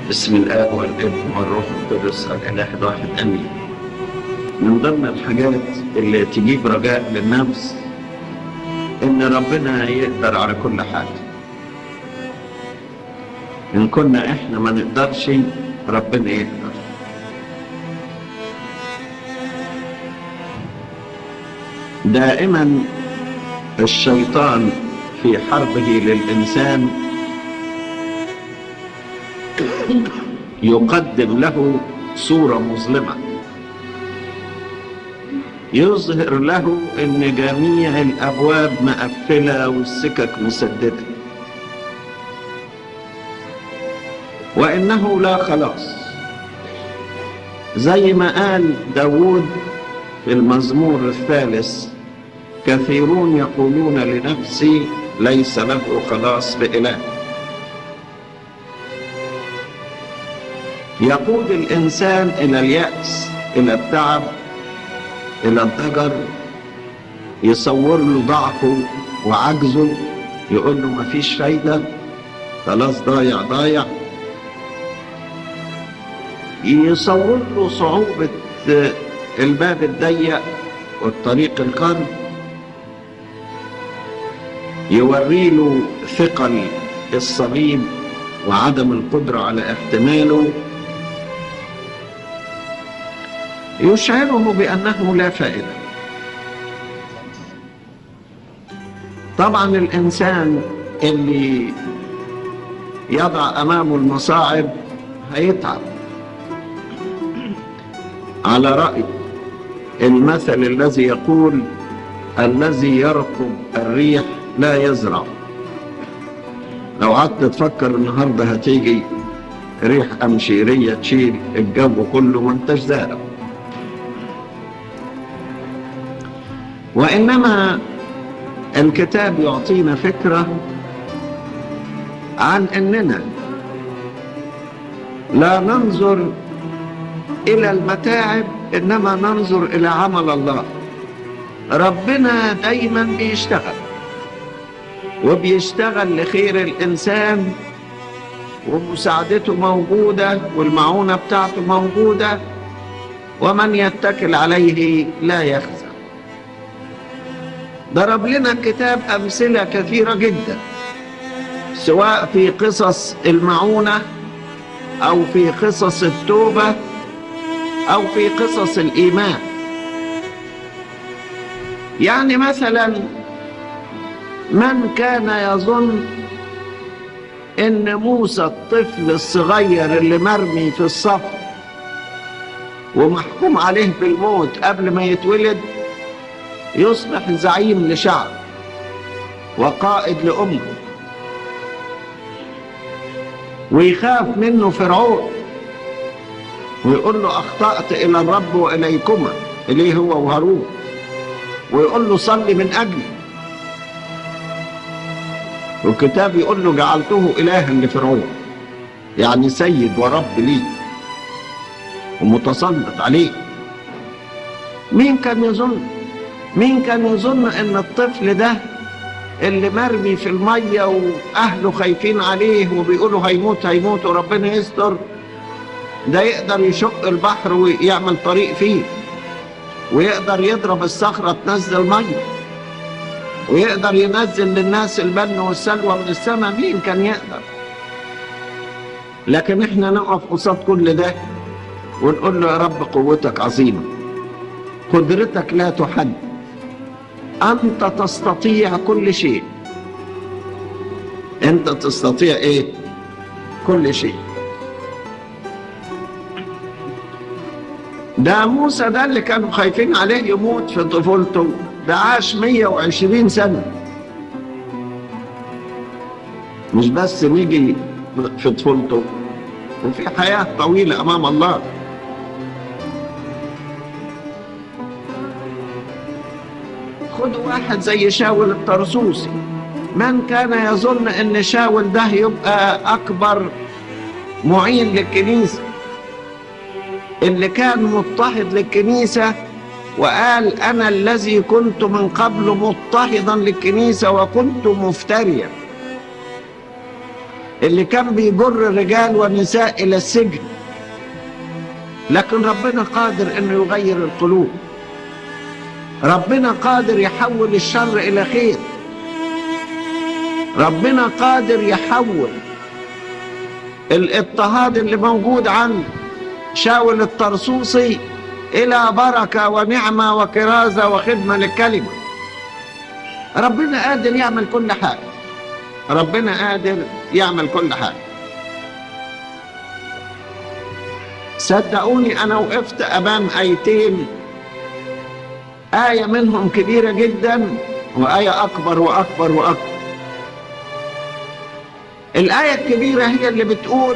بسم الآب والابن والروح القدس الإله الواحد آمين. من ضمن الحاجات اللي تجيب رجاء للنفس إن ربنا يقدر على كل حاجة. إن كنا إحنا ما نقدرش ربنا يقدر. دائما الشيطان في حربه للإنسان يقدم له صورة مظلمة يظهر له ان جميع الابواب مقفلة والسكك مسددة وانه لا خلاص زي ما قال داود في المزمور الثالث كثيرون يقولون لنفسي ليس له خلاص بإله يقود الإنسان إلى اليأس إلى التعب إلى الضجر يصور له ضعفه وعجزه يقول له مفيش فايدة خلاص ضايع ضايع يصور له صعوبة الباب الضيق والطريق القرب يوري له ثقل الصليب وعدم القدرة على احتماله يشعره بأنه لا فائدة طبعا الإنسان اللي يضع أمامه المصاعب هيتعب على رأي المثل الذي يقول الذي يركب الريح لا يزرع لو قعدت تفكر النهارده هتيجي ريح أمشيرية تشيل الجو كله ما انتش زارع وإنما الكتاب يعطينا فكرة عن أننا لا ننظر إلى المتاعب إنما ننظر إلى عمل الله ربنا دايما بيشتغل وبيشتغل لخير الإنسان ومساعدته موجودة والمعونة بتاعته موجودة ومن يتكل عليه لا يخزى ضرب لنا الكتاب أمثلة كثيرة جدا سواء في قصص المعونة أو في قصص التوبة أو في قصص الإيمان يعني مثلا من كان يظن ان موسى الطفل الصغير اللي مرمي في الصف ومحكوم عليه بالموت قبل ما يتولد يصبح زعيم لشعب وقائد لأمه ويخاف منه فرعون ويقول له أخطأت إلى الرب وإليكما إليه هو وهارون ويقول له صلي من أجلي والكتاب يقول له جعلته إلها لفرعون يعني سيد ورب ليه ومتسلط عليه مين كان يظن مين كان يظن ان الطفل ده اللي مرمي في المية واهله خايفين عليه وبيقولوا هيموت هيموت وربنا يستر ده يقدر يشق البحر ويعمل طريق فيه ويقدر يضرب الصخرة تنزل مية ويقدر ينزل للناس البن والسلوى من السماء مين كان يقدر لكن احنا نقف قصاد كل ده ونقول له يا رب قوتك عظيمة قدرتك لا تحد أنت تستطيع كل شيء أنت تستطيع إيه كل شيء ده موسى ده اللي كانوا خايفين عليه يموت في طفولته ده عاش 120 سنة مش بس نيجي في طفولته وفي حياة طويلة أمام الله خد واحد زي شاول الطرسوسي من كان يظن ان شاول ده يبقى اكبر معين للكنيسة اللي كان مضطهد للكنيسة وقال أنا الذي كنت من قبل مضطهدا للكنيسة وكنت مفتريا اللي كان بيجر رجال ونساء الى السجن لكن ربنا قادر انه يغير القلوب ربنا قادر يحول الشر الى خير ربنا قادر يحول الاضطهاد اللي موجود عند شاول الطرسوسي الى بركه ونعمه وكرازه وخدمه للكلمه ربنا قادر يعمل كل حاجه ربنا قادر يعمل كل حاجه صدقوني انا وقفت امام ايتين ايه منهم كبيره جدا وايه اكبر واكبر واكبر الايه الكبيره هي اللي بتقول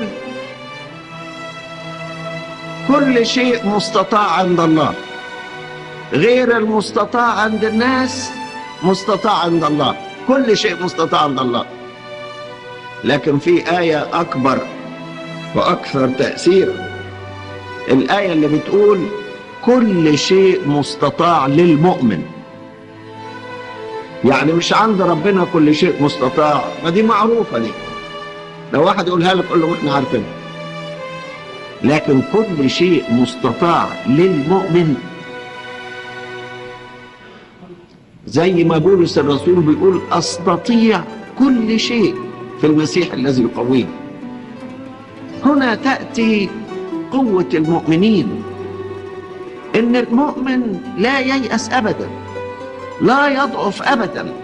كل شيء مستطاع عند الله غير المستطاع عند الناس مستطاع عند الله كل شيء مستطاع عند الله لكن في آية أكبر وأكثر تأثيرا الآية اللي بتقول كل شيء مستطاع للمؤمن يعني مش عند ربنا كل شيء مستطاع ما دي معروفة دي لو واحد يقولها لك قول له احنا عارفين لكن كل شيء مستطاع للمؤمن زي ما بولس الرسول بيقول استطيع كل شيء في المسيح الذي يقويني هنا تاتي قوه المؤمنين ان المؤمن لا ييأس ابدا لا يضعف ابدا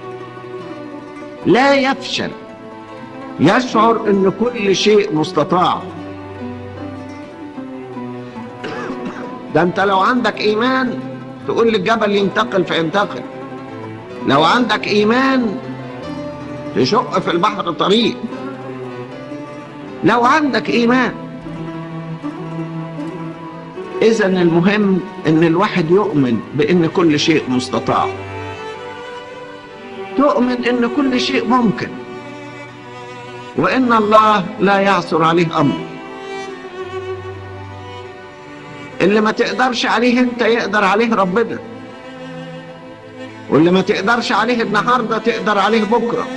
لا يفشل يشعر ان كل شيء مستطاع ده انت لو عندك ايمان تقول للجبل ينتقل فينتقل لو عندك ايمان تشق في البحر طريق لو عندك ايمان اذا المهم ان الواحد يؤمن بان كل شيء مستطاع تؤمن ان كل شيء ممكن وان الله لا يعثر عليه امر اللي ما تقدرش عليه انت يقدر عليه ربنا واللي ما تقدرش عليه النهارده تقدر عليه بكره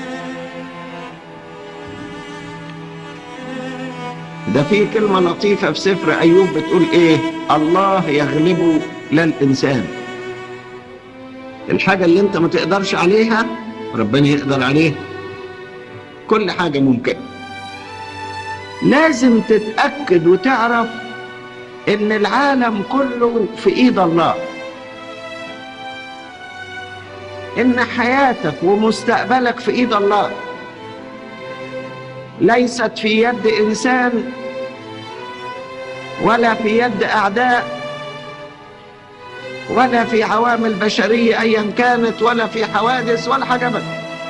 ده في كلمة لطيفة في سفر أيوب بتقول إيه؟ الله يغلب لا الإنسان. الحاجة اللي أنت ما تقدرش عليها ربنا يقدر عليها. كل حاجة ممكنة. لازم تتأكد وتعرف إن العالم كله في إيد الله. إن حياتك ومستقبلك في إيد الله. ليست في يد انسان ولا في يد اعداء ولا في عوامل بشريه ايا كانت ولا في حوادث ولا حاجه ابدا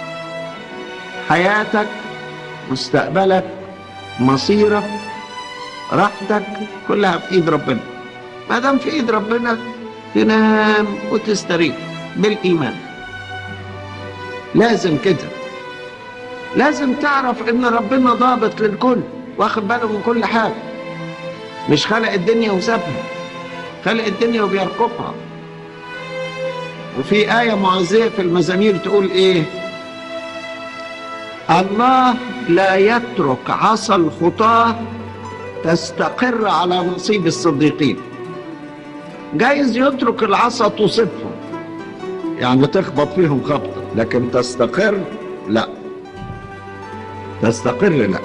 حياتك مستقبلك مصيرك راحتك كلها في ايد ربنا ما دام في ايد ربنا تنام وتستريح بالايمان لازم كده لازم تعرف ان ربنا ضابط للكل واخد باله من كل حاجه مش خلق الدنيا وسابها خلق الدنيا وبيرقبها وفي آية معزية في المزامير تقول إيه الله لا يترك عصا الخطاة تستقر على نصيب الصديقين جايز يترك العصا تصيبهم يعني تخبط فيهم خبطة لكن تستقر لا تستقر لا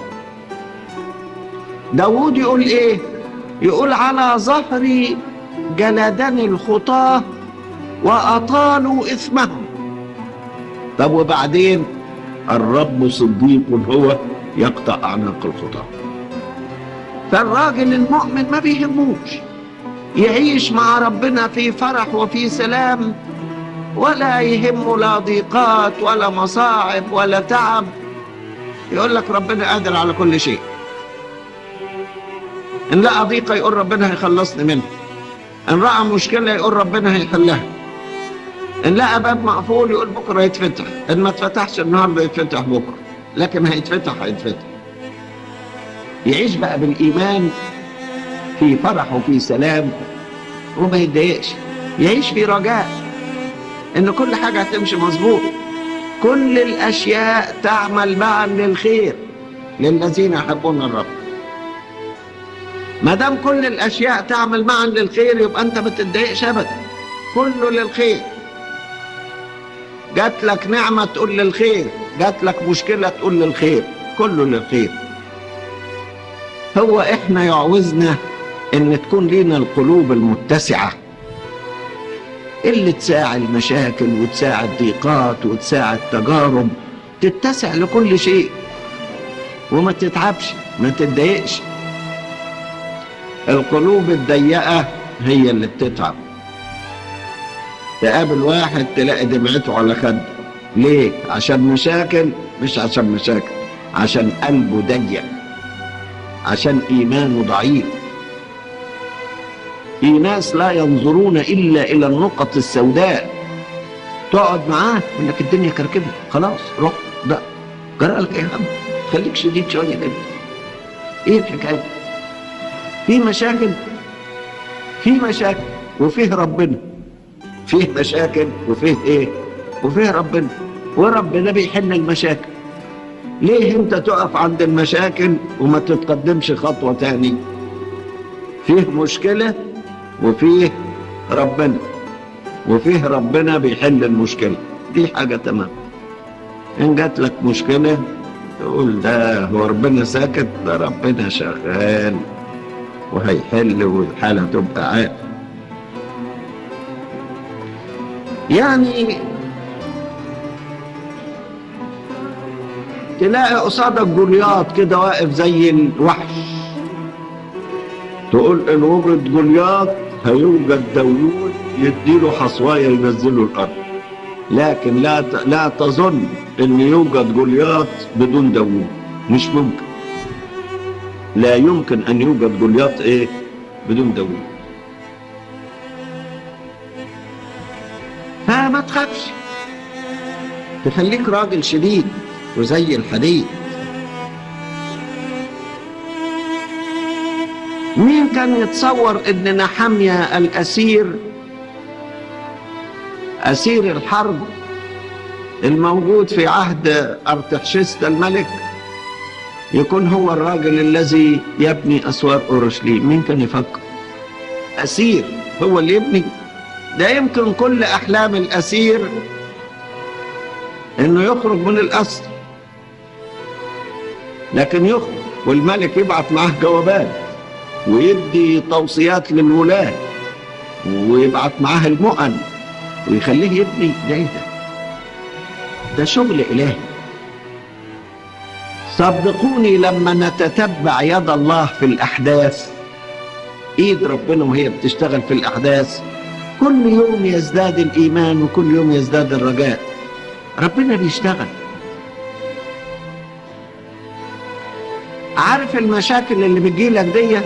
داود يقول ايه يقول على ظهري جلدني الخطاة وأطالوا إثمهم طب وبعدين الرب صديق هو يقطع أعناق الخطاة فالراجل المؤمن ما بيهموش يعيش مع ربنا في فرح وفي سلام ولا يهمه لا ضيقات ولا مصاعب ولا تعب يقول لك ربنا قادر على كل شيء ان لقى ضيقه يقول ربنا هيخلصني منها ان راى مشكله يقول ربنا هيحلها ان لقى باب مقفول يقول بكره يتفتح ان ما اتفتحش النهارده يتفتح بكره لكن هيتفتح هيتفتح يعيش بقى بالايمان في فرح وفي سلام وما يتضايقش يعيش في رجاء ان كل حاجه هتمشي مظبوط كل الاشياء تعمل معا للخير للذين يحبون الرب ما دام كل الاشياء تعمل معا للخير يبقى انت ما تتضايقش ابدا كله للخير جات لك نعمه تقول للخير جات لك مشكله تقول للخير كله للخير هو احنا يعوزنا ان تكون لينا القلوب المتسعه اللي تساعد المشاكل وتساعد ضيقات وتساعد تجارب تتسع لكل شيء وما تتعبش ما تتضايقش القلوب الضيقة هي اللي بتتعب تقابل واحد تلاقي دمعته على خده ليه؟ عشان مشاكل مش عشان مشاكل عشان قلبه ضيق عشان إيمانه ضعيف في ناس لا ينظرون إلا إلى النقط السوداء تقعد معاه يقول لك الدنيا كركبة خلاص روح ده جرى لك ايه يا عم خليك شديد شوية كده ايه الحكاية في مشاكل في مشاكل وفيه ربنا فيه مشاكل وفيه ايه وفيه ربنا وربنا بيحل المشاكل ليه انت تقف عند المشاكل وما تتقدمش خطوة تاني فيه مشكلة وفيه ربنا وفيه ربنا بيحل المشكلة دي حاجة تمام إن جات لك مشكلة تقول ده هو ربنا ساكت ده ربنا شغال وهيحل والحالة تبقى عال يعني تلاقي قصادك جولياط كده واقف زي الوحش تقول ان وجد جولياط هيوجد داوود يديله حصوايه ينزله الارض لكن لا لا تظن ان يوجد جولياط بدون داوود مش ممكن لا يمكن ان يوجد جولياط ايه بدون داوود فما تخافش تخليك راجل شديد وزي الحديد مين كان يتصور ان نحميا الاسير اسير الحرب الموجود في عهد ارتحشست الملك يكون هو الراجل الذي يبني اسوار اورشليم مين كان يفكر اسير هو اللي يبني ده يمكن كل احلام الاسير انه يخرج من الاسر لكن يخرج والملك يبعث معاه جوابات ويدي توصيات للولاة ويبعت معاه المؤن ويخليه يبني ده ايه ده؟ ده شغل إلهي صدقوني لما نتتبع يد الله في الأحداث إيد ربنا وهي بتشتغل في الأحداث كل يوم يزداد الإيمان وكل يوم يزداد الرجاء ربنا بيشتغل عارف المشاكل اللي بتجيلك دي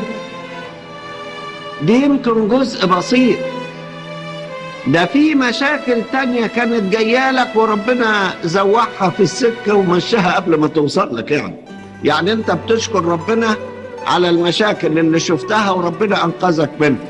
دي يمكن جزء بسيط ده في مشاكل تانية كانت جاية لك وربنا زوحها في السكة ومشاها قبل ما توصل لك يعني يعني انت بتشكر ربنا على المشاكل اللي شفتها وربنا انقذك منها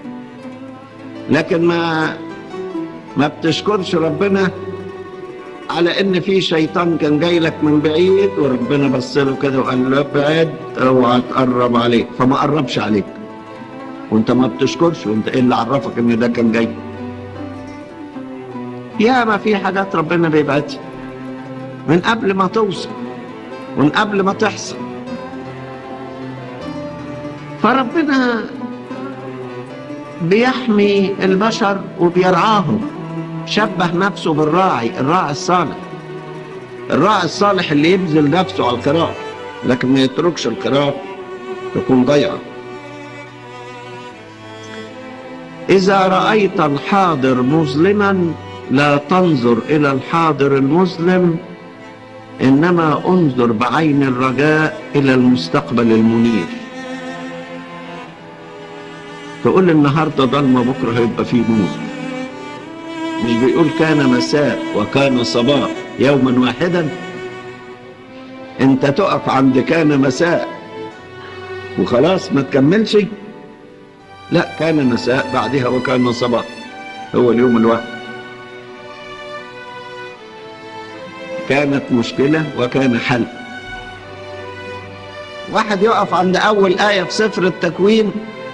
لكن ما ما بتشكرش ربنا على ان في شيطان كان جاي لك من بعيد وربنا بص له كده وقال له ابعد اوعى تقرب عليك فما قربش عليك وانت ما بتشكرش وانت ايه اللي عرفك ان ده كان جاي يا ما في حاجات ربنا بيبعدها من قبل ما توصل ومن قبل ما تحصل فربنا بيحمي البشر وبيرعاهم شبه نفسه بالراعي الراعي الصالح الراعي الصالح اللي يبذل نفسه على القراء لكن ما يتركش القراء تكون ضيعة إذا رأيت الحاضر مظلما لا تنظر إلى الحاضر المظلم إنما انظر بعين الرجاء إلى المستقبل المنير تقول النهاردة ضلمة بكرة هيبقى فيه نور مش بيقول كان مساء وكان صباح يوما واحدا انت تقف عند كان مساء وخلاص ما تكملش لا كان مساء بعدها وكان صباح هو اليوم الواحد كانت مشكلة وكان حل واحد يقف عند أول آية في سفر التكوين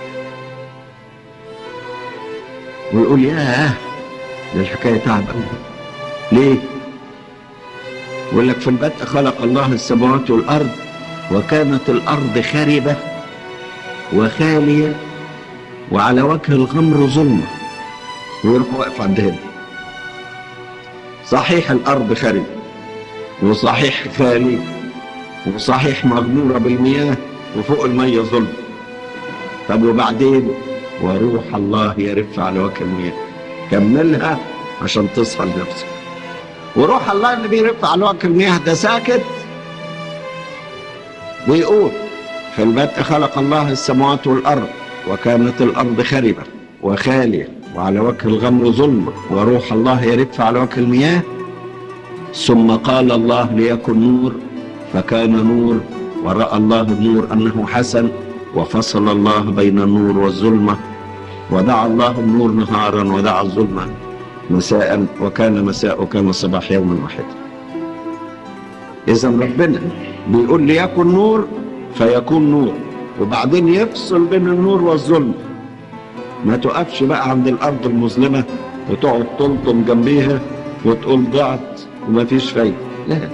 ويقول ياه ده الحكاية تعب أوي ليه؟ يقول لك في البدء خلق الله السماوات والأرض وكانت الأرض خربة وخالية وعلى وجه الغمر ظلمة ويروح واقف عند هنا صحيح الأرض خربة وصحيح خالية وصحيح مغمورة بالمياه وفوق المية ظلم طب وبعدين وروح الله يرف على وجه المياه كملها عشان تصحى لنفسك وروح الله اللي بيرف على وجه المياه ده ساكت ويقول في البدء خلق الله السماوات والأرض وكانت الأرض خربة وخالية وعلى وجه الغمر ظلمة وروح الله يرف على وجه المياه ثم قال الله ليكن نور فكان نور ورأى الله النور أنه حسن وفصل الله بين النور والظلمة ودعا الله النور نهارا ودعا الظلمة مساء وكان مساء وكان صباح يوم واحد إذا ربنا بيقول ليكن نور فيكون نور وبعدين يفصل بين النور والظلم ما تقفش بقى عند الأرض المظلمة وتقعد تلطم جنبيها وتقول ضعت وما فيش فايدة لا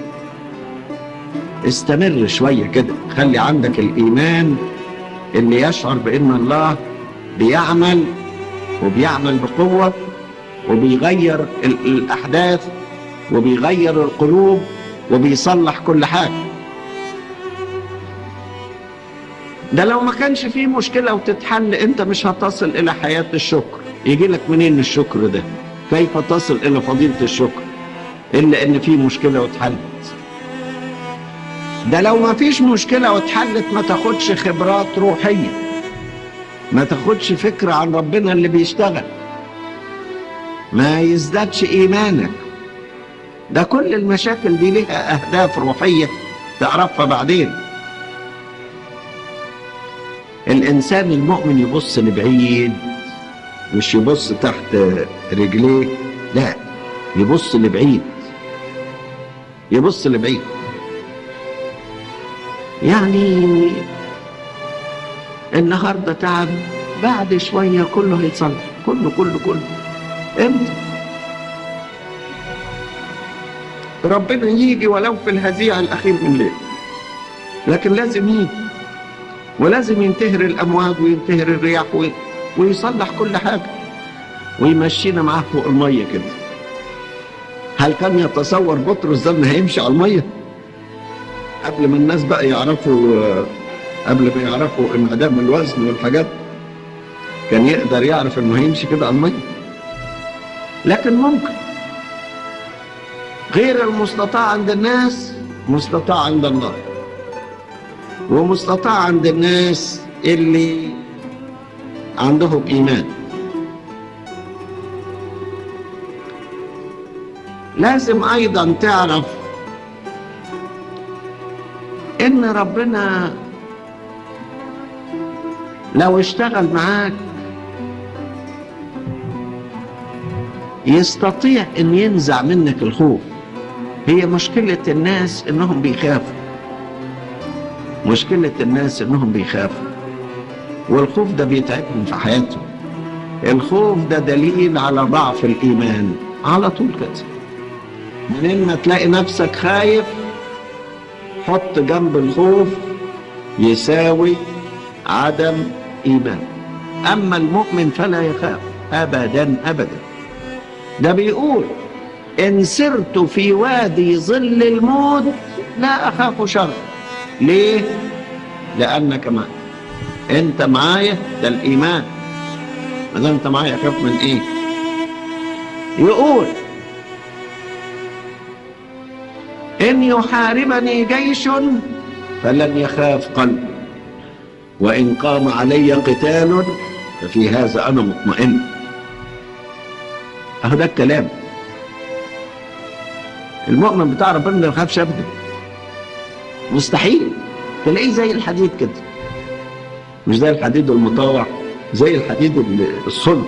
استمر شوية كده خلي عندك الإيمان اللي يشعر بأن الله بيعمل وبيعمل بقوة وبيغير ال- الأحداث وبيغير القلوب وبيصلح كل حاجة ده لو ما كانش فيه مشكلة وتتحل انت مش هتصل الى حياة الشكر يجي لك منين الشكر ده كيف تصل الى فضيلة الشكر الا ان في مشكلة واتحلت ده لو ما فيش مشكلة واتحلت ما تاخدش خبرات روحية ما تاخدش فكرة عن ربنا اللي بيشتغل ما يزدادش ايمانك ده كل المشاكل دي لها اهداف روحية تعرفها بعدين الانسان المؤمن يبص لبعيد مش يبص تحت رجليه لا يبص لبعيد يبص لبعيد يعني النهارده تعب بعد شويه كله هيتصلح كله كله كله امتى ربنا يجي ولو في الهزيع الاخير من الليل لكن لازم يجي ولازم ينتهر الامواج وينتهر الرياح وي- ويصلح كل حاجه ويمشينا معاه فوق الميه كده هل كان يتصور بطرس ده انه هيمشي على الميه قبل ما الناس بقى يعرفوا آه، قبل ما يعرفوا انعدام الوزن والحاجات كان يقدر يعرف انه هيمشي كده على الميه لكن ممكن غير المستطاع عند الناس مستطاع عند الله ومستطاع عند الناس اللي عندهم ايمان لازم ايضا تعرف ان ربنا لو اشتغل معاك يستطيع ان ينزع منك الخوف هي مشكلة الناس انهم بيخافوا مشكلة الناس انهم بيخافوا والخوف ده بيتعبهم في حياتهم الخوف ده دليل على ضعف الايمان على طول كده منين ما تلاقي نفسك خايف حط جنب الخوف يساوي عدم ايمان اما المؤمن فلا يخاف ابدا ابدا ده بيقول ان سرت في وادي ظل الموت لا اخاف شر ليه لانك معي انت معايا ده الايمان ما دام انت معايا اخاف من ايه يقول ان يحاربني جيش فلن يخاف قلبي وان قام علي قتال ففي هذا انا مطمئن اهو ده الكلام المؤمن بتاع ربنا ما يخافش ابدا مستحيل تلاقيه زي الحديد كده مش زي الحديد المطاوع زي الحديد ال- الصلب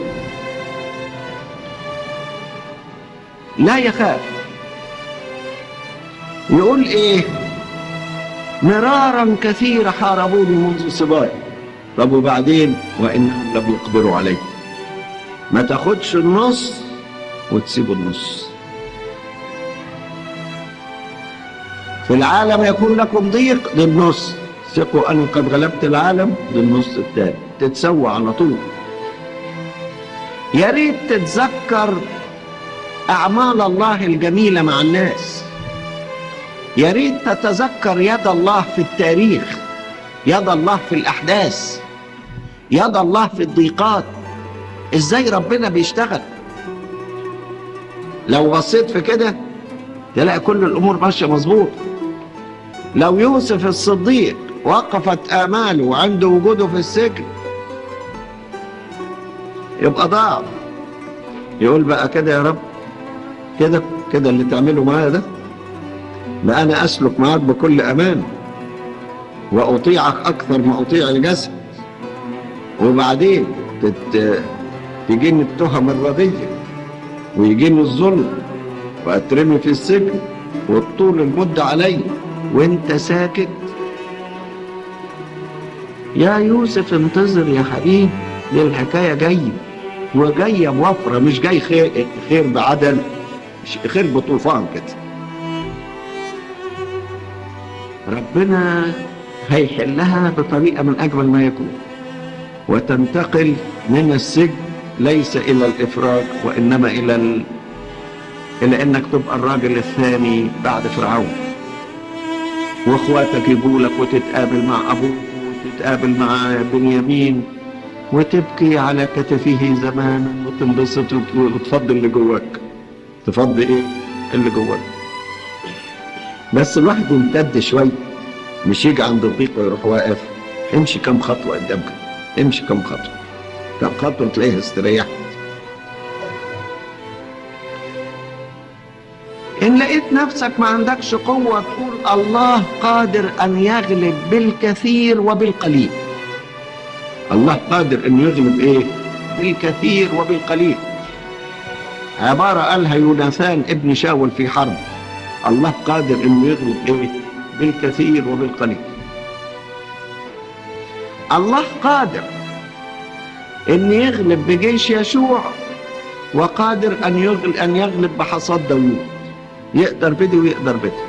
لا يخاف يقول ايه مرارا كثيرة حاربوني منذ صباي طب وبعدين وإنهم لم يقدروا علي ما تاخدش النص وتسيب النص في العالم يكون لكم ضيق للنص ثقوا أني قد غلبت العالم للنص الثاني تتسوى على طول يا ريت تتذكر أعمال الله الجميلة مع الناس يا ريت تتذكر يد الله في التاريخ يد الله في الأحداث يد الله في الضيقات ازاي ربنا بيشتغل لو بصيت في كده تلاقي كل الامور ماشيه مظبوط لو يوسف الصديق وقفت اماله عند وجوده في السجن يبقى ضاع يقول بقى كده يا رب كده كده اللي تعمله معايا ده بقى انا اسلك معاك بكل امان واطيعك اكثر ما اطيع الجسد وبعدين تت... تجيني التهم الردية ويجيني الظلم واترمي في السجن وطول المدة علي وانت ساكت يا يوسف انتظر يا حبيبي دي الحكاية جاية وجاية بوفرة مش جاي خير, خير بعدل خير بطوفان كده ربنا هيحلها بطريقة من أجمل ما يكون وتنتقل من السجن ليس إلى الإفراج وإنما إلى ال... إلى إنك تبقى الراجل الثاني بعد فرعون وإخواتك يجوا لك وتتقابل مع أبوك وتتقابل مع بنيامين وتبكي على كتفه زمانا وتنبسط وتفضي اللي جواك تفضي إيه اللي جواك بس الواحد يمتد شوية مش يجي عند الضيق ويروح واقف امشي كم خطوة قدامك امشي كم خطوة كم خطوة تلاقيها استريحت إن لقيت نفسك ما عندكش قوة تقول الله قادر أن يغلب بالكثير وبالقليل الله قادر أن يغلب إيه بالكثير وبالقليل عبارة قالها يوناثان ابن شاول في حرب الله قادر أنه يغلب إيه بالكثير وبالقليل الله قادر ان يغلب بجيش يشوع وقادر ان يغلب ان يغلب بحصاد داوود يقدر بده ويقدر بده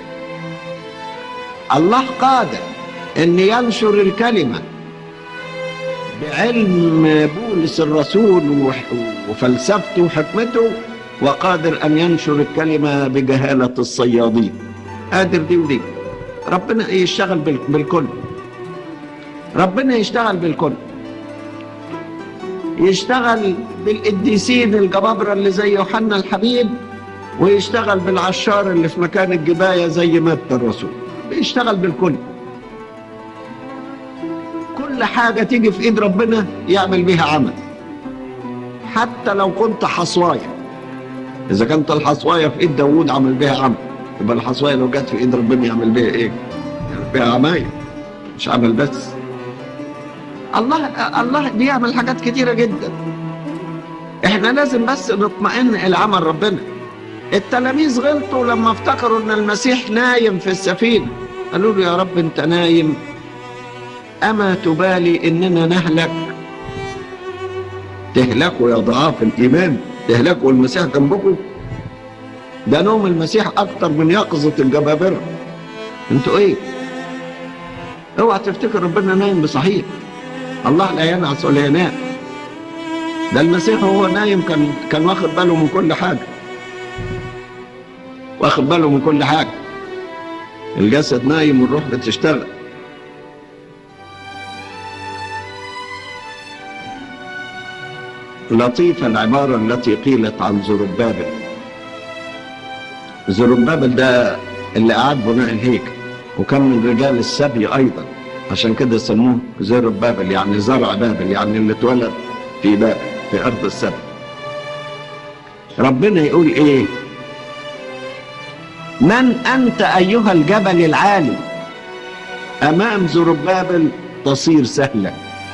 الله قادر ان ينشر الكلمه بعلم بولس الرسول وفلسفته وحكمته وقادر ان ينشر الكلمه بجهاله الصيادين قادر دي ودي ربنا يشتغل بالكل ربنا يشتغل بالكل يشتغل بالقديسين الجبابرة اللي زي يوحنا الحبيب ويشتغل بالعشار اللي في مكان الجباية زي متى الرسول بيشتغل بالكل كل حاجة تيجي في ايد ربنا يعمل بيها عمل حتى لو كنت حصواية إذا كانت الحصواية في ايد داوود عمل بيها عمل يبقى الحصواية لو جت في ايد ربنا يعمل بيها ايه؟ يعمل بيها عمايل مش عمل بس الله الله بيعمل حاجات كتيره جدا احنا لازم بس نطمئن الى عمل ربنا التلاميذ غلطوا لما افتكروا ان المسيح نايم في السفينه قالوا له يا رب انت نايم اما تبالي اننا نهلك تهلكوا يا ضعاف الايمان تهلكوا المسيح جنبكم ده نوم المسيح اكتر من يقظه الجبابره انتوا ايه اوعى تفتكر ربنا نايم بصحيح الله لا ينعس ولا ينام ده المسيح هو نايم كان كان واخد باله من كل حاجه واخد باله من كل حاجه الجسد نايم والروح بتشتغل لطيفة العبارة التي قيلت عن زربابل زربابل ده اللي أعاد بناء الهيكل وكان من رجال السبي أيضا عشان كده سموه زرب بابل يعني زرع بابل يعني اللي اتولد في بابل في أرض السبي ربنا يقول إيه من أنت أيها الجبل العالي أمام زربابل تصير سهلة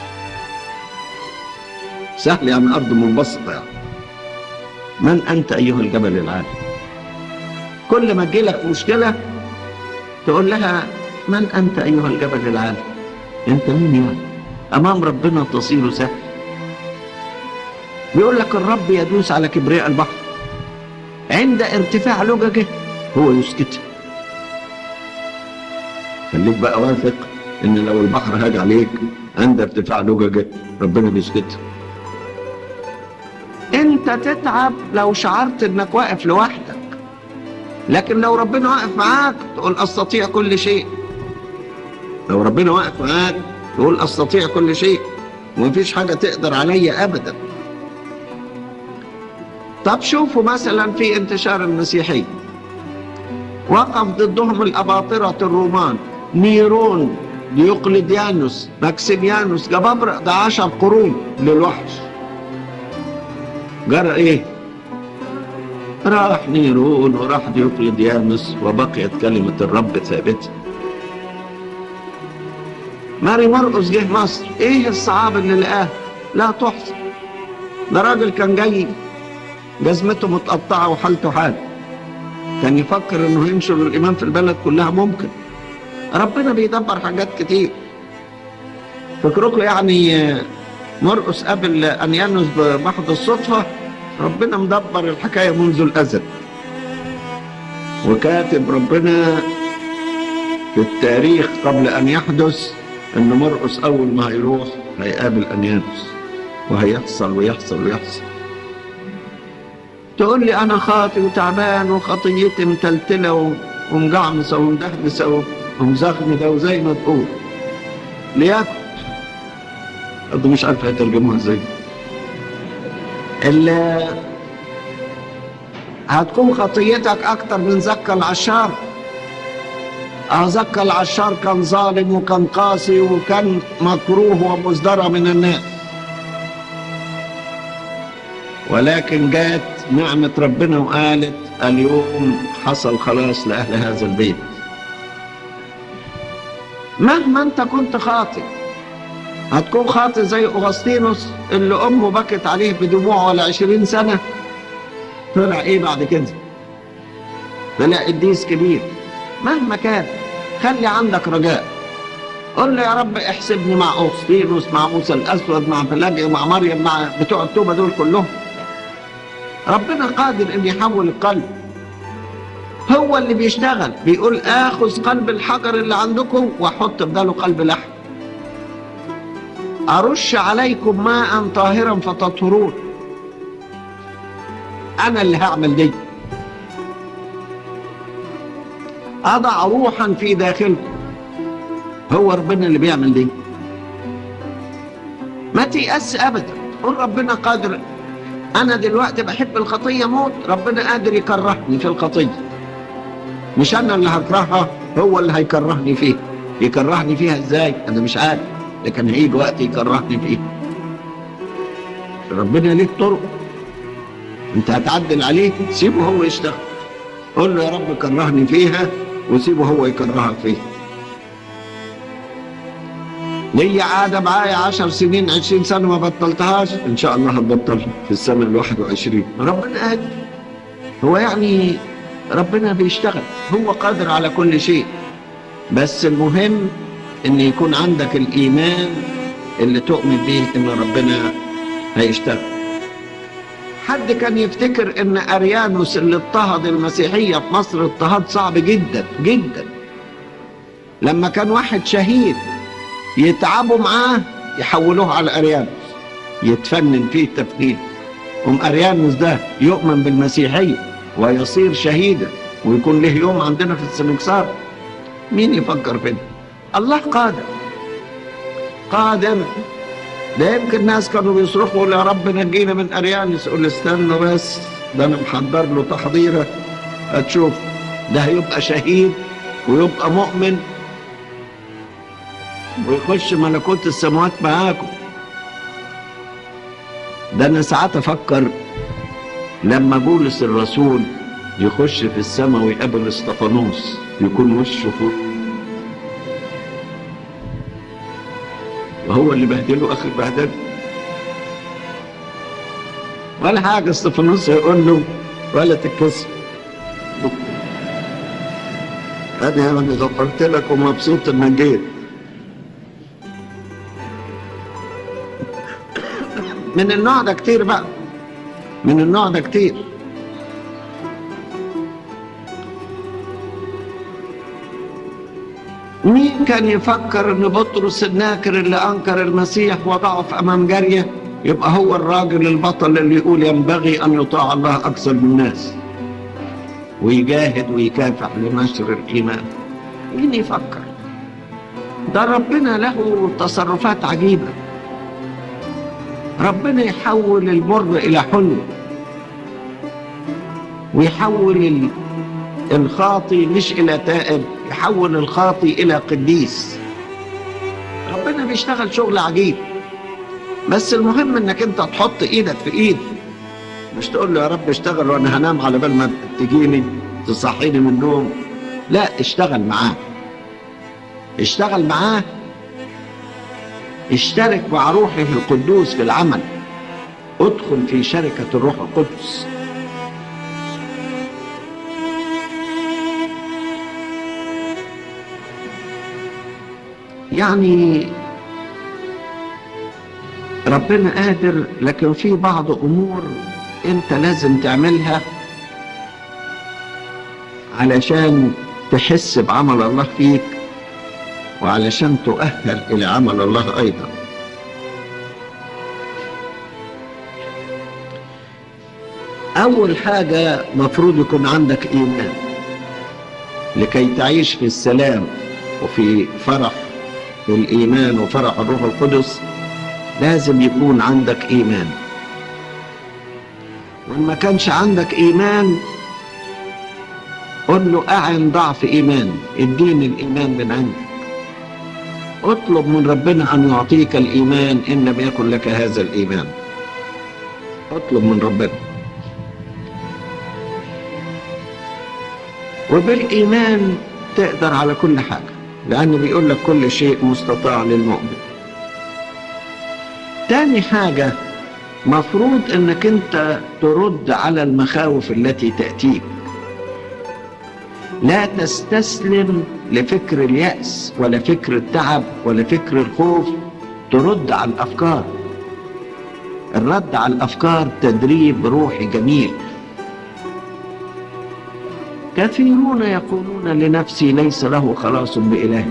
سهل يعني أرض منبسطة يعني من أنت أيها الجبل العالي كل ما تجيلك مشكلة تقول لها من انت ايها الجبل العالي انت مين يعني امام ربنا تصير سهل بيقول لك الرب يدوس على كبرياء البحر عند ارتفاع لججه هو يسكت خليك بقى واثق ان لو البحر هاج عليك عند ارتفاع لججه ربنا بيسكت انت تتعب لو شعرت انك واقف لوحدك لكن لو ربنا واقف معاك تقول استطيع كل شيء لو ربنا واقف معاك تقول استطيع كل شيء ومفيش حاجه تقدر عليا ابدا طب شوفوا مثلا في انتشار المسيحيه وقف ضدهم الاباطره الرومان نيرون ديوقليديانوس ماكسيميانوس جبابرة ده عشر قرون للوحش جرى ايه راح نيرون وراح ديوقليديانوس وبقيت كلمة الرب ثابتة ماري مرقس جه مصر ايه الصعاب اللي لقاه لا تحصى ده راجل كان جاي جزمته متقطعة وحالته حال كان يفكر انه ينشر الايمان في البلد كلها ممكن ربنا بيدبر حاجات كتير فكركم يعني مرقس قبل انيانوس بمحض الصدفه ربنا مدبر الحكايه منذ الازل وكاتب ربنا في التاريخ قبل ان يحدث ان مرقس اول ما هيروح هيقابل انيانوس وهيحصل ويحصل ويحصل تقول لي انا خاطي وتعبان وخطيتي متلتله ومجعمصه ومدهمسه ومزخمه وزي ما تقول لياكل برضه مش عارف هيترجموها ازاي اللي هتكون خطيتك اكتر من زكى العشار اه زكى العشار كان ظالم وكان قاسي وكان مكروه ومزدرى من الناس ولكن جات نعمة ربنا وقالت اليوم حصل خلاص لأهل هذا البيت مهما انت كنت خاطئ هتكون خاطئ زي أغسطينوس اللي أمه بكت عليه بدموع ولا عشرين سنة طلع إيه بعد كده طلع قديس كبير مهما كان خلي عندك رجاء قل له يا رب احسبني مع أغسطينوس مع موسى الأسود مع بلاجي مع مريم مع بتوع التوبة دول كلهم ربنا قادر ان يحول القلب هو اللي بيشتغل بيقول اخذ قلب الحجر اللي عندكم واحط بداله قلب لحم ارش عليكم ماء طاهرا فتطهرون انا اللي هعمل دي اضع روحا في داخلكم هو ربنا اللي بيعمل دي ما تيأس ابدا قول ربنا قادر انا دلوقتي بحب الخطيه موت ربنا قادر يكرهني في الخطيه مش انا اللي هكرهها هو اللي هيكرهني فيها يكرهني فيها ازاي انا مش عارف لكن هيجي وقت يكرهني فيها ربنا ليه طرق انت هتعدل عليه سيبه هو يشتغل قول له يا رب كرهني فيها وسيبه هو يكرهك فيها ليا عادة معايا عشر سنين عشرين سنة ما بطلتهاش إن شاء الله هتبطلها في السنة الواحد وعشرين ربنا قادر هو يعني ربنا بيشتغل هو قادر على كل شيء بس المهم إن يكون عندك الإيمان اللي تؤمن به إن ربنا هيشتغل حد كان يفتكر إن أريانوس اللي اضطهد المسيحية في مصر اضطهاد صعب جدا جدا لما كان واحد شهيد يتعبوا معاه يحولوه على اريانوس يتفنن فيه تفنين ام اريانوس ده يؤمن بالمسيحيه ويصير شهيدا ويكون له يوم عندنا في السمكسار مين يفكر في ده الله قادر قادر ده يمكن ناس كانوا بيصرخوا يا رب نجينا من اريانوس يقول استنوا بس ده انا محضر له تحضيره هتشوف ده هيبقى شهيد ويبقى مؤمن ويخش ملكوت السماوات معاكم ده انا ساعات افكر لما بولس الرسول يخش في السماء ويقابل استفانوس يكون وشه فوق وهو اللي بهدله اخر بهدله ولا حاجه استفانوس يقول له ولا تتكسر انا يعني غفرت لك ومبسوط انك جيت من النوع ده كتير بقى من النوع ده كتير مين كان يفكر ان بطرس الناكر اللي انكر المسيح وضعف امام جاريه يبقى هو الراجل البطل اللي يقول ينبغي ان يطاع الله اكثر من الناس ويجاهد ويكافح لنشر الايمان مين يفكر ده ربنا له تصرفات عجيبه ربنا يحول المر الى حلو ويحول الخاطي مش الى تائب يحول الخاطي الى قديس ربنا بيشتغل شغل عجيب بس المهم انك انت تحط ايدك في ايد مش تقول له يا رب اشتغل وانا هنام على بال ما تجيني تصحيني من النوم لا اشتغل معاه اشتغل معاه اشترك مع روحه القدوس في العمل ادخل في شركة الروح القدس يعني ربنا قادر لكن في بعض امور انت لازم تعملها علشان تحس بعمل الله فيك وعلشان تؤهل الى عمل الله ايضا اول حاجه مفروض يكون عندك ايمان لكي تعيش في السلام وفي فرح الايمان وفرح الروح القدس لازم يكون عندك ايمان وان ما كانش عندك ايمان قل له اعن ضعف ايمان اديني الايمان من عندك اطلب من ربنا ان يعطيك الايمان ان لم يكن لك هذا الايمان اطلب من ربنا وبالايمان تقدر على كل حاجه لانه بيقول لك كل شيء مستطاع للمؤمن تاني حاجه مفروض انك انت ترد على المخاوف التي تاتيك لا تستسلم لفكر اليأس ولا فكر التعب ولا فكر الخوف ترد على الأفكار الرد على الأفكار تدريب روحي جميل كثيرون يقولون لنفسي ليس له خلاص بإله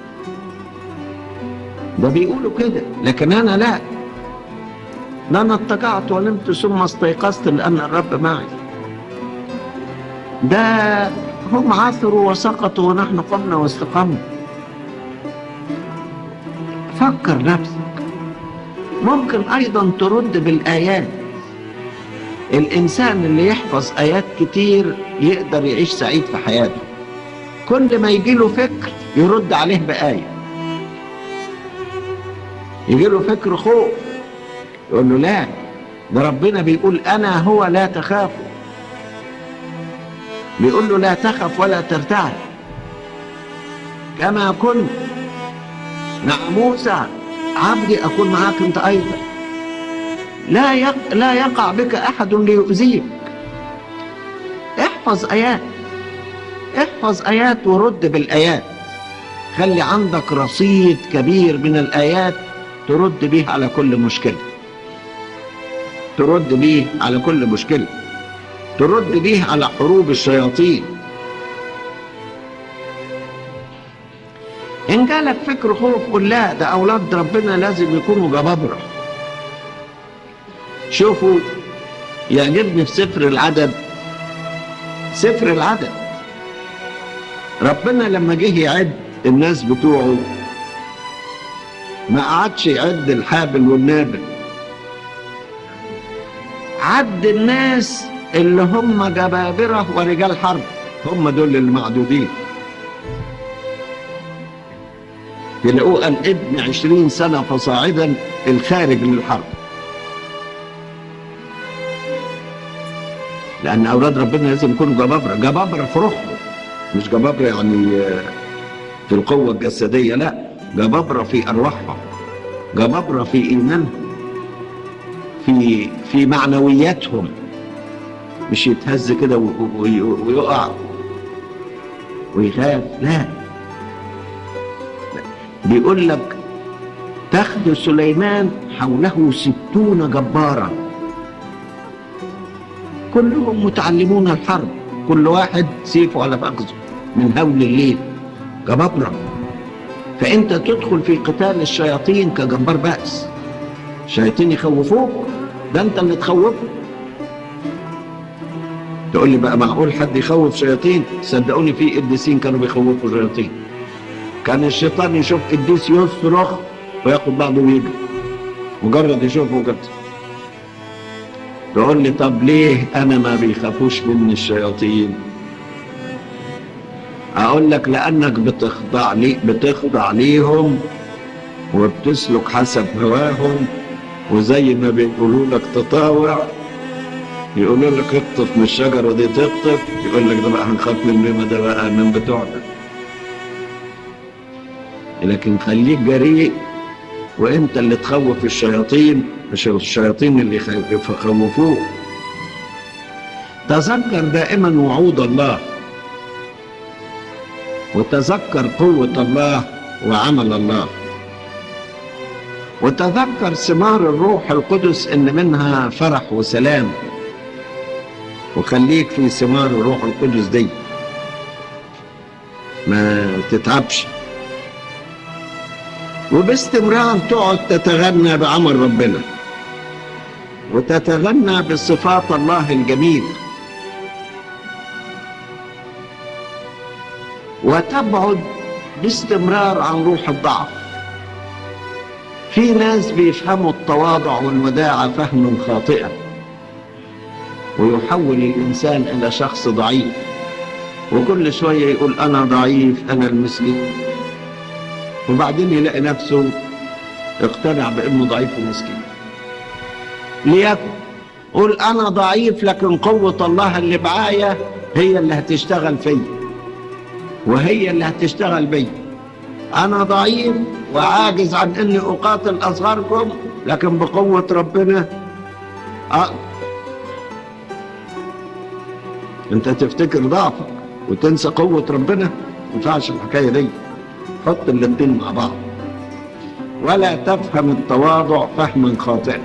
ده بيقولوا كده لكن أنا لا لا أنا اتجعت ونمت ثم استيقظت لأن الرب معي ده هم عثروا وسقطوا ونحن قمنا واستقمنا فكر نفسك ممكن ايضا ترد بالايات الانسان اللي يحفظ ايات كتير يقدر يعيش سعيد في حياته كل ما يجي له فكر يرد عليه بايه يجي له فكر خوف يقول له لا ده ربنا بيقول انا هو لا تخافوا بيقول له لا تخف ولا ترتعب كما كنت مع موسى عبدي اكون معاك انت ايضا لا يق... لا يقع بك احد ليؤذيك احفظ ايات احفظ ايات ورد بالايات خلي عندك رصيد كبير من الايات ترد به على كل مشكله ترد به على كل مشكله ترد به على حروب الشياطين إن جالك فكر خوف قل لا ده أولاد ربنا لازم يكونوا جبابرة شوفوا يعجبني في سفر العدد سفر العدد ربنا لما جه يعد الناس بتوعه ما قعدش يعد الحابل والنابل عد الناس اللي هم جبابرة ورجال حرب هم دول المعدودين تلاقوه قال ابن عشرين سنة فصاعدا الخارج للحرب لأن أولاد ربنا لازم يكونوا جبابرة جبابرة في روحهم مش جبابرة يعني في القوة الجسدية لا جبابرة في أرواحهم جبابرة في إيمانهم في في معنوياتهم مش يتهز كده ويقع ويخاف لا بيقول لك تخت سليمان حوله ستون جبارا كلهم متعلمون الحرب كل واحد سيفه على فخذه من هول الليل جبابرة فانت تدخل في قتال الشياطين كجبار بأس الشياطين يخوفوك ده انت اللي تخوفه تقول لي بقى معقول حد يخوف شياطين صدقوني في قديسين كانوا بيخوفوا شياطين كان الشيطان يشوف قديس يصرخ وياخد بعضه ويجري مجرد يشوفه كده تقول لي طب ليه انا ما بيخافوش مني الشياطين اقول لك لانك بتخضع لي بتخضع ليهم وبتسلك حسب هواهم وزي ما بيقولوا لك تطاوع يقولوا لك اقطف من الشجره دي تقطف يقول لك ده بقى هنخاف من ما ده بقى من بتوعنا لكن خليك جريء وانت اللي تخوف الشياطين مش الشياطين اللي يخوفوك تذكر دائما وعود الله وتذكر قوة الله وعمل الله وتذكر ثمار الروح القدس ان منها فرح وسلام وخليك في ثمار الروح القدس دي ما تتعبش وباستمرار تقعد تتغنى بعمل ربنا وتتغنى بصفات الله الجميله وتبعد باستمرار عن روح الضعف في ناس بيفهموا التواضع والوداعة فهما خاطئا ويحول الإنسان إلى شخص ضعيف وكل شوية يقول أنا ضعيف أنا المسكين وبعدين يلاقي نفسه اقتنع بأنه ضعيف ومسكين ليكن قول أنا ضعيف لكن قوة الله اللي معايا هي اللي هتشتغل فيا وهي اللي هتشتغل بي انا ضعيف وعاجز عن اني اقاتل اصغركم لكن بقوة ربنا أقدر انت تفتكر ضعفك وتنسى قوة ربنا ما ينفعش الحكاية دي حط الاتنين مع بعض ولا تفهم التواضع فهما خاطئا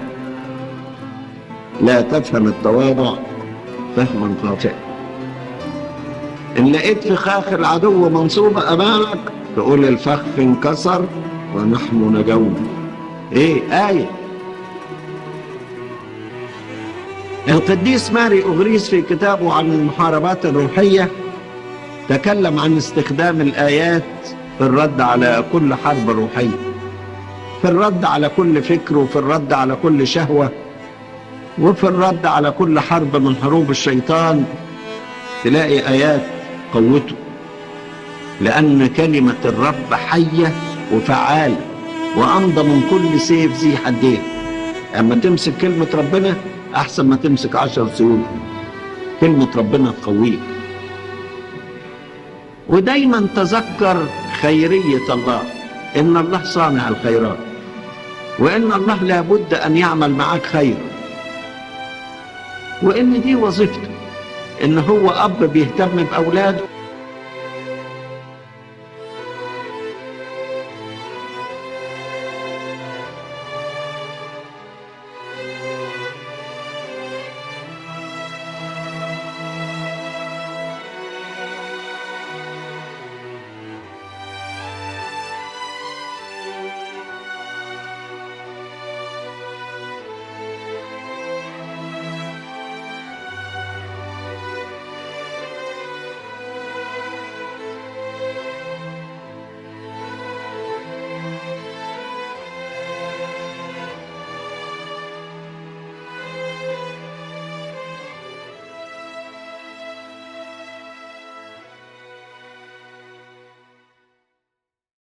لا تفهم التواضع فهما خاطئا إن لقيت فخاخ العدو منصوبة أمامك تقول الفخ انكسر ونحن نجوم إيه آية القديس ماري أغريس في كتابه عن المحاربات الروحية تكلم عن استخدام الآيات في الرد على كل حرب روحية في الرد على كل فكر وفي الرد على كل شهوة وفي الرد على كل حرب من حروب الشيطان تلاقي آيات قوته لأن كلمة الرب حية وفعالة وأمضى من كل سيف ذي حدين أما تمسك كلمة ربنا أحسن ما تمسك عشر سيوف كلمة ربنا تقويك ودايما تذكر خيرية الله إن الله صانع الخيرات وإن الله لابد أن يعمل معك خير وإن دي وظيفته إن هو أب بيهتم بأولاده